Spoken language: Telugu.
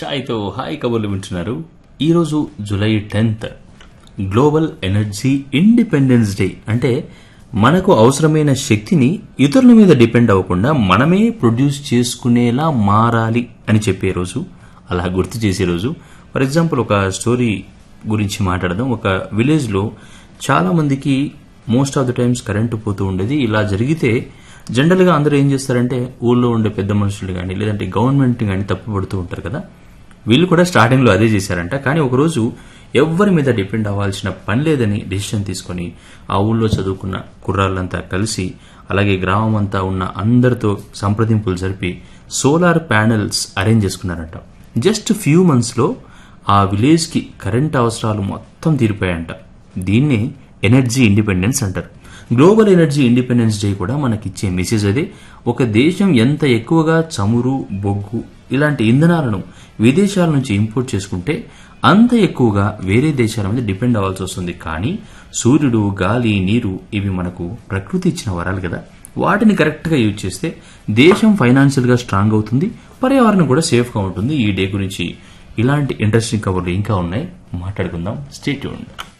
ఛాయ్తో హాయ్ కబుర్లు వింటున్నారు ఈరోజు July tenth global energy independence day అంటే మనకు అవసరమైన శక్తిని ఇతరుల మీద డిపెండ్ అవ్వకుండా మనమే ప్రొడ్యూస్ చేసుకునేలా మారాలి అని చెప్పే రోజు అలా గుర్తు చేసే రోజు ఫర్ ఎగ్జాంపుల్ ఒక స్టోరీ గురించి మాట్లాడదాం ఒక విలేజ్లో చాలా మందికి most of the times current పోతూ ఉండేది ఇలా జరిగితే జనరల్గా అందరూ ఏం చేస్తారంటే ఊళ్ళో ఉండే పెద్ద మనుషులు కానీ లేదంటే గవర్నమెంట్ కానీ తప్పుపడుతూ ఉంటారు కదా వీళ్ళు కూడా స్టార్టింగ్లో అదే చేశారంట కానీ ఒకరోజు ఎవ్వరి మీద డిపెండ్ అవ్వాల్సిన పని లేదని డెసిషన్ తీసుకొని ఆ ఊళ్ళో చదువుకున్న కుర్రాళ్ళంతా కలిసి అలాగే గ్రామం అంతా ఉన్న అందరితో సంప్రదింపులు జరిపి సోలార్ ప్యానెల్స్ అరేంజ్ చేసుకున్నారంట జస్ట్ ఫ్యూ మంత్స్లో ఆ విలేజ్కి కరెంట్ అవసరాలు మొత్తం తీరిపోయాయంట దీన్నే ఎనర్జీ ఇండిపెండెన్స్ అంటారు గ్లోబల్ ఎనర్జీ ఇండిపెండెన్స్ డే కూడా మనకిచ్చే మెసేజ్ అదే ఒక దేశం ఎంత ఎక్కువగా చమురు బొగ్గు ఇలాంటి ఇంధనాలను విదేశాల నుంచి ఇంపోర్ట్ చేసుకుంటే అంత ఎక్కువగా వేరే దేశాల మీద డిపెండ్ అవ్వాల్సి వస్తుంది కానీ సూర్యుడు గాలి నీరు ఇవి మనకు ప్రకృతి ఇచ్చిన వరాలు కదా వాటిని కరెక్ట్గా యూజ్ చేస్తే దేశం ఫైనాన్షియల్గా స్ట్రాంగ్ అవుతుంది పర్యావరణం కూడా సేఫ్గా ఉంటుంది ఈ డే గురించి ఇలాంటి ఇంట్రెస్టింగ్ కబుర్లు ఇంకా ఉన్నాయి మాట్లాడుకుందాం స్టేట్